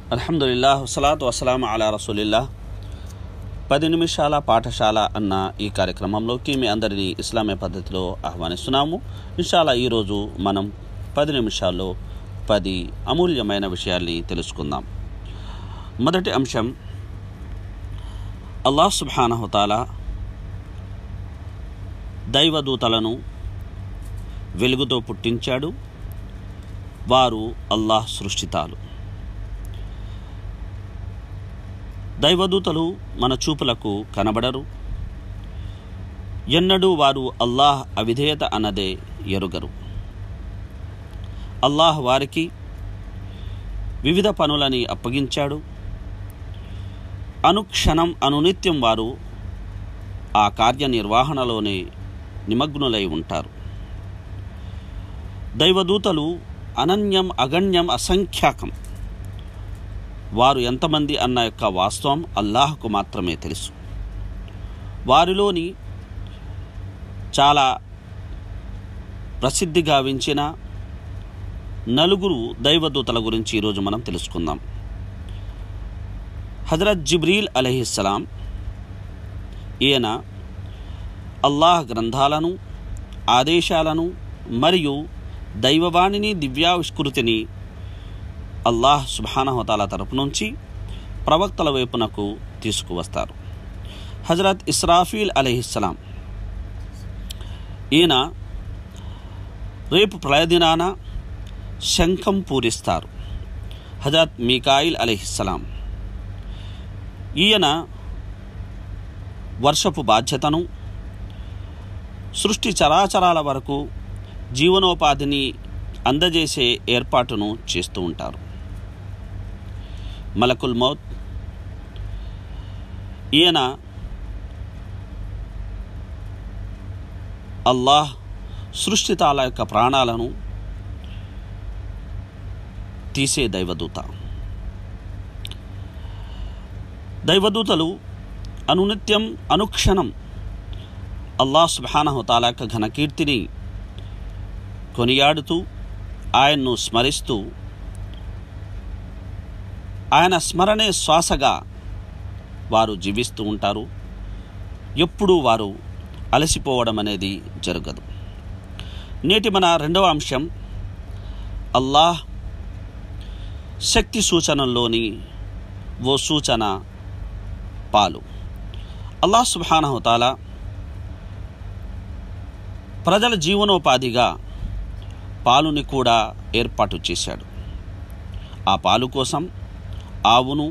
అల్హమ్దుల్లా వసలాతు వసలాం అలా రసూలిల్లా పది నిమిషాల పాఠశాల అన్న ఈ కార్యక్రమంలోకి మీ అందరినీ ఇస్లామీ పద్ధతిలో ఆహ్వానిస్తున్నాము ఇన్షాలా ఈరోజు మనం పది నిమిషాల్లో పది అమూల్యమైన విషయాల్ని తెలుసుకుందాం మొదటి అంశం అల్లాహ్ సుబ్హానహుతాల దైవదూతలను వెలుగుతో పుట్టించాడు వారు అల్లాహ్ సృష్టితాలు దైవదూతలు మన చూపులకు కనబడరు ఎన్నడూ వారు అల్లాహ్ అవిధేయత అన్నదే ఎరుగరు అల్లాహ్ వారికి వివిధ పనులని అప్పగించాడు అనుక్షణం అనునిత్యం వారు ఆ కార్యనిర్వహణలోనే నిమగ్నులై ఉంటారు దైవదూతలు అనన్యం అగణ్యం అసంఖ్యాకం వారు ఎంతమంది అన్న యొక్క వాస్తవం అల్లాహకు మాత్రమే తెలుసు వారిలోని చాలా ప్రసిద్ధి గావించిన నలుగురు దైవదూతల గురించి ఈరోజు మనం తెలుసుకుందాం హజరత్ జిబ్రీల్ అలహిస్సలాం ఈయన అల్లాహ్ గ్రంథాలను ఆదేశాలను మరియు దైవవాణిని దివ్యావిష్కృతిని అల్లాహ్ సుబానహతాల తరపు నుంచి ప్రవక్తల వైపునకు తీసుకువస్తారు హజరత్ ఇస్రాఫీల్ అలీహిస్సలాం ఈయన రేపు ప్రళయదినాన శంఖం పూరిస్తారు హజరత్ మీకాయిల్ అలీహిస్సలాం ఈయన వర్షపు బాధ్యతను సృష్టి చరాచరాల వరకు జీవనోపాధిని అందజేసే ఏర్పాటును చేస్తూ ఉంటారు మలకుల్ మౌత్ ఈయన అల్లాహ్ సృష్టితాల యొక్క ప్రాణాలను తీసే దైవదూత దైవదూతలు అనునిత్యం అనుక్షణం అల్లాహ్ సుబానహుతాల యొక్క ఘనకీర్తిని కొనియాడుతూ ఆయన్ను స్మరిస్తూ ఆయన స్మరణే శ్వాసగా వారు జీవిస్తూ ఉంటారు ఎప్పుడూ వారు అలసిపోవడం అనేది జరగదు నేటి మన రెండవ అంశం అల్లాహ్ శక్తి సూచనల్లోని ఓ సూచన పాలు అల్లాహ్ సుబానహుతాల ప్రజల జీవనోపాధిగా పాలుని కూడా ఏర్పాటు చేశాడు ఆ పాలు కోసం ఆవును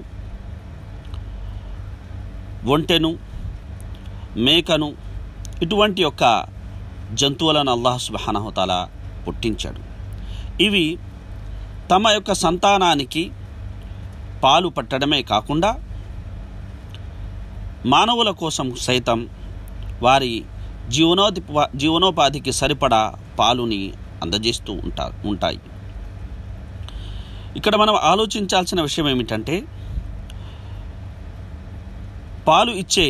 ఒంటెను మేకను ఇటువంటి యొక్క జంతువులను అల్లాహ్ సుబానహతాల పుట్టించాడు ఇవి తమ యొక్క సంతానానికి పాలు పట్టడమే కాకుండా మానవుల కోసం సైతం వారి జీవనోది జీవనోపాధికి సరిపడా పాలుని అందజేస్తూ ఉంటారు ఉంటాయి ఇక్కడ మనం ఆలోచించాల్సిన విషయం ఏమిటంటే పాలు ఇచ్చే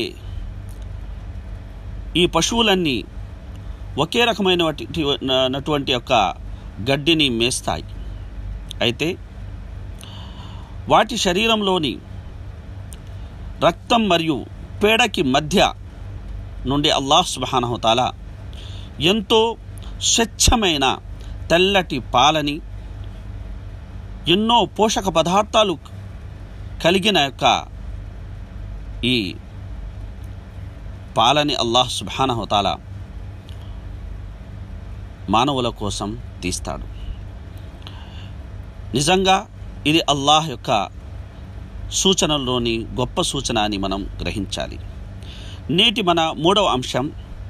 ఈ పశువులన్నీ ఒకే రకమైనటువంటి యొక్క గడ్డిని మేస్తాయి అయితే వాటి శరీరంలోని రక్తం మరియు పేడకి మధ్య నుండి అల్లాహ్ సుబానహతాల ఎంతో స్వచ్ఛమైన తెల్లటి పాలని ఎన్నో పోషక పదార్థాలు కలిగిన యొక్క ఈ పాలని అల్లాహ్ సుబానహతాల మానవుల కోసం తీస్తాడు నిజంగా ఇది అల్లాహ్ యొక్క సూచనల్లోని గొప్ప సూచన అని మనం గ్రహించాలి నేటి మన మూడవ అంశం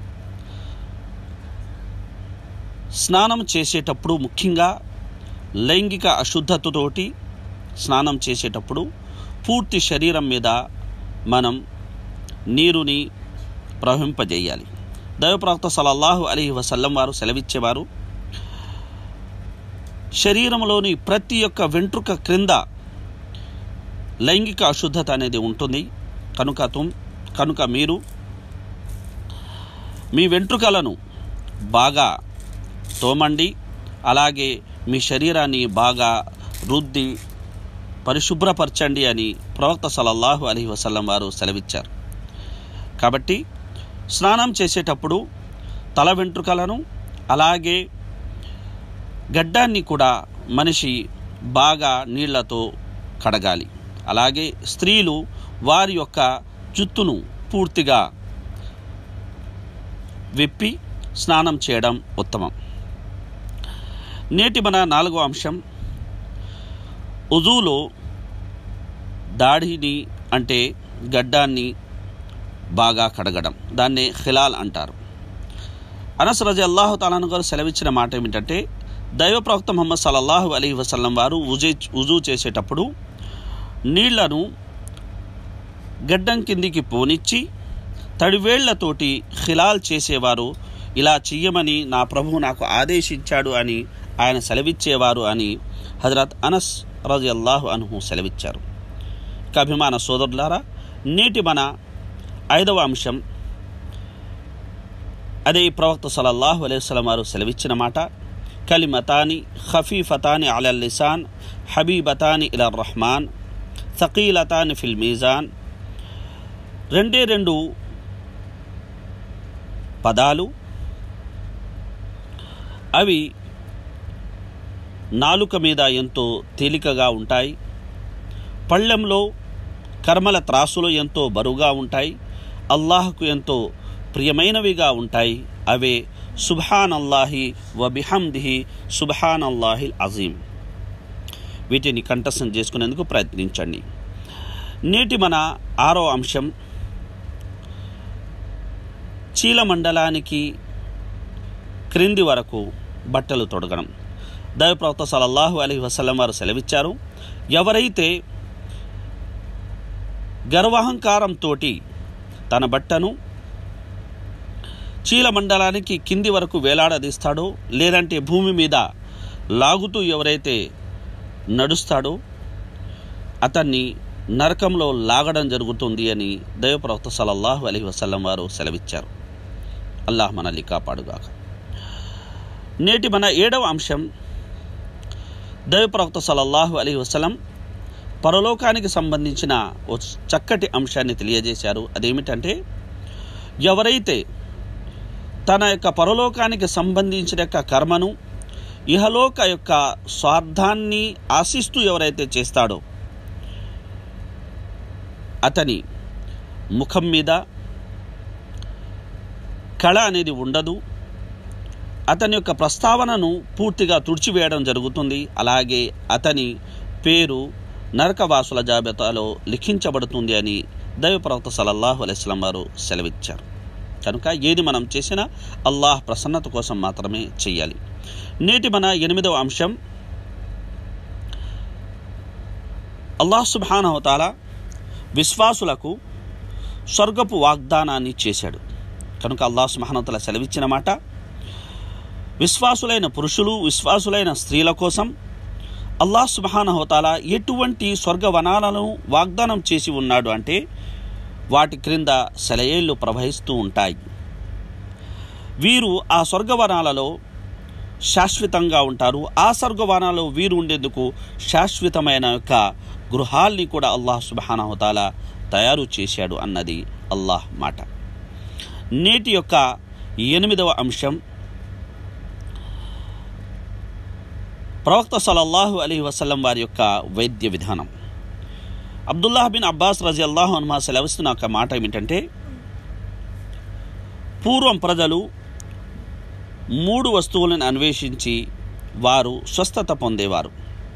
స్నానం చేసేటప్పుడు ముఖ్యంగా లైంగిక అశుద్ధతతోటి స్నానం చేసేటప్పుడు పూర్తి శరీరం మీద మనం నీరుని ప్రవహింపజేయాలి దైవప్రవక్త సలల్లాహు అలీ వసల్లం వారు సెలవిచ్చేవారు శరీరంలోని ప్రతి ఒక్క వెంట్రుక క్రింద లైంగిక అశుద్ధత అనేది ఉంటుంది కనుక తుమ్ కనుక మీరు మీ వెంట్రుకలను బాగా తోమండి అలాగే మీ శరీరాన్ని బాగా రుద్ది పరిశుభ్రపరచండి అని ప్రవక్త సలల్లాహు అలీ వసల్లం వారు సెలవిచ్చారు కాబట్టి స్నానం చేసేటప్పుడు తల వెంట్రుకలను అలాగే గడ్డాన్ని కూడా మనిషి బాగా నీళ్లతో కడగాలి అలాగే స్త్రీలు వారి యొక్క జుత్తును పూర్తిగా విప్పి స్నానం చేయడం ఉత్తమం నేటి మన నాలుగో అంశం ఉజూలో దాడిని అంటే గడ్డాన్ని బాగా కడగడం దాన్నే ఖిలాల్ అంటారు అనస్ రజ అల్లాహు తాలాను గారు సెలవిచ్చిన మాట ఏమిటంటే దైవ ప్రవక్త ముహమ్మద్ సల్లల్లాహు అలీ వసల్లం వారు ఉజే ఉజూ చేసేటప్పుడు నీళ్లను గడ్డం కిందికి పోనిచ్చి తడివేళ్లతోటి ఖిలాల్ చేసేవారు ఇలా చెయ్యమని నా ప్రభువు నాకు ఆదేశించాడు అని ఆయన సెలవిచ్చేవారు అని హజరత్ అనస్ రజి అల్లాహు అనుహు సెలవిచ్చారు ఇక అభిమాన సోదరులారా నేటి మన ఐదవ అంశం అదే ప్రవక్త సలల్లాహు అలైవలం వారు సెలవిచ్చిన మాట కలిమతాని ఖఫీఫతాని అలల్ లిసాన్ హబీబతాని ఇల రహమాన్ థకీలతాని ఫిల్ మీజాన్ రెండే రెండు పదాలు అవి నాలుక మీద ఎంతో తేలికగా ఉంటాయి పళ్ళెంలో కర్మల త్రాసులు ఎంతో బరువుగా ఉంటాయి అల్లాహకు ఎంతో ప్రియమైనవిగా ఉంటాయి అవే సుబ్హాన్ అల్లాహి వ బిహమ్దిహి సుబ్హాన్ అల్లాహి అజీం వీటిని కంఠస్థం చేసుకునేందుకు ప్రయత్నించండి నేటి మన ఆరో అంశం చీలమండలానికి క్రింది వరకు బట్టలు తొడగడం దైవప్రవక్త సలల్లాహు అలీ వసల్లం వారు సెలవిచ్చారు ఎవరైతే గర్వహంకారంతో తన బట్టను చీలమండలానికి కింది వరకు వేలాడదీస్తాడో లేదంటే భూమి మీద లాగుతూ ఎవరైతే నడుస్తాడో అతన్ని నరకంలో లాగడం జరుగుతుంది అని దైవప్రవక్త సలల్లాహు అలీ వసల్లం వారు సెలవిచ్చారు అల్లాహ్ మనల్ని కాపాడుగాక నేటి మన ఏడవ అంశం దైవప్రవక్త సలల్లాహు అలీ వసలం పరలోకానికి సంబంధించిన ఓ చక్కటి అంశాన్ని తెలియజేశారు అదేమిటంటే ఎవరైతే తన యొక్క పరలోకానికి సంబంధించిన యొక్క కర్మను ఇహలోక యొక్క స్వార్థాన్ని ఆశిస్తూ ఎవరైతే చేస్తాడో అతని ముఖం మీద కళ అనేది ఉండదు అతని యొక్క ప్రస్తావనను పూర్తిగా తుడిచివేయడం జరుగుతుంది అలాగే అతని పేరు నరకవాసుల జాబితాలో లిఖించబడుతుంది అని దైవప్రవక్త సలల్లాహు అలైస్లం వారు సెలవిచ్చారు కనుక ఏది మనం చేసినా అల్లాహ్ ప్రసన్నత కోసం మాత్రమే చేయాలి నేటి మన ఎనిమిదవ అంశం అల్లాహ్ సుబానవతాల విశ్వాసులకు స్వర్గపు వాగ్దానాన్ని చేశాడు కనుక అల్లాహ్ సుబానవతల సెలవిచ్చిన మాట విశ్వాసులైన పురుషులు విశ్వాసులైన స్త్రీల కోసం అల్లాహ్ సుబానహోతాల ఎటువంటి స్వర్గవనాలను వాగ్దానం చేసి ఉన్నాడు అంటే వాటి క్రింద సెలయేళ్లు ప్రవహిస్తూ ఉంటాయి వీరు ఆ స్వర్గవనాలలో శాశ్వతంగా ఉంటారు ఆ స్వర్గవనాలలో వీరు ఉండేందుకు శాశ్వతమైన యొక్క గృహాల్ని కూడా అల్లాహ్ సుబానహోతాల తయారు చేశాడు అన్నది అల్లాహ్ మాట నేటి యొక్క ఎనిమిదవ అంశం ప్రవక్త సలల్లాహు అలీ వసల్లం వారి యొక్క వైద్య విధానం అబ్దుల్లాహ్ బిన్ అబ్బాస్ రజి అల్లాహు అనుమా సెలవిస్తున్న ఒక మాట ఏమిటంటే పూర్వం ప్రజలు మూడు వస్తువులను అన్వేషించి వారు స్వస్థత పొందేవారు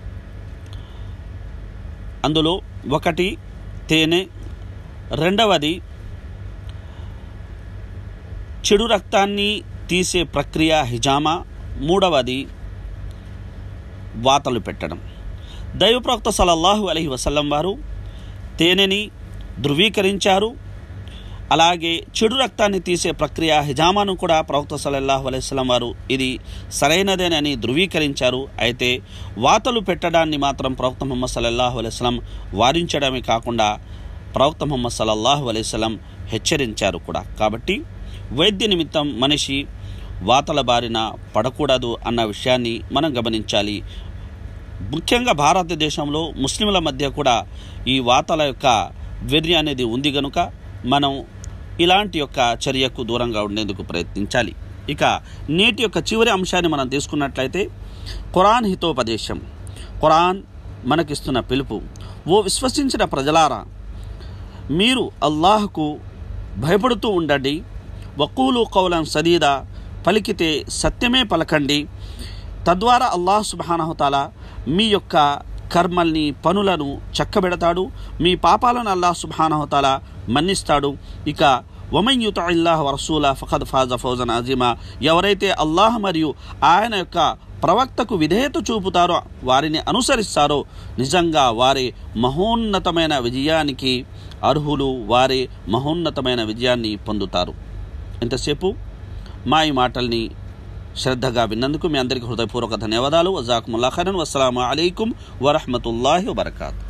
అందులో ఒకటి తేనె రెండవది చెడు రక్తాన్ని తీసే ప్రక్రియ హిజామా మూడవది వాతలు పెట్టడం దైవప్రవక్త సలల్లాహు అలహి వసల్లం వారు తేనెని ధృవీకరించారు అలాగే చెడు రక్తాన్ని తీసే ప్రక్రియ హిజామాను కూడా ప్రవక్త సలల్లాహు అలైస్లం వారు ఇది సరైనదేనని ధృవీకరించారు అయితే వాతలు పెట్టడాన్ని మాత్రం ప్రవక్త ముహమ్మద్ సల్లల్లాహు అలైస్లం వారించడమే కాకుండా ప్రవక్త ముహమ్మద్ సల్లల్లాహు అలైస్లం హెచ్చరించారు కూడా కాబట్టి వైద్య నిమిత్తం మనిషి వాతల బారిన పడకూడదు అన్న విషయాన్ని మనం గమనించాలి ముఖ్యంగా భారతదేశంలో ముస్లింల మధ్య కూడా ఈ వాతల యొక్క వెర్రి అనేది ఉంది గనుక మనం ఇలాంటి యొక్క చర్యకు దూరంగా ఉండేందుకు ప్రయత్నించాలి ఇక నేటి యొక్క చివరి అంశాన్ని మనం తీసుకున్నట్లయితే ఖురాన్ హితోపదేశం ఖురాన్ మనకిస్తున్న పిలుపు ఓ విశ్వసించిన ప్రజలారా మీరు అల్లాహకు భయపడుతూ ఉండండి వకూలు కౌలం సదీదా పలికితే సత్యమే పలకండి తద్వారా అల్లాహ్ సుబానహతాల మీ యొక్క కర్మల్ని పనులను చక్కబెడతాడు మీ పాపాలను అల్లాహ్ సుబానహతాల మన్నిస్తాడు ఇక వమన్ యుత ఇల్లాహ్ రసూల ఫఖద్ ఫాజ ఫౌజన్ అజీమా ఎవరైతే అల్లాహ్ మరియు ఆయన యొక్క ప్రవక్తకు విధేయత చూపుతారో వారిని అనుసరిస్తారో నిజంగా వారి మహోన్నతమైన విజయానికి అర్హులు వారే మహోన్నతమైన విజయాన్ని పొందుతారు ఎంతసేపు మా ఈ మాటల్ని శ్రద్ధగా విన్నందుకు మీ అందరికీ హృదయపూర్వక ధన్యవాదాలు వజాకుముల్లా ఖరన్ వస్సలాము అలైకుం వరహమతుల్లాహి వబర్కాతు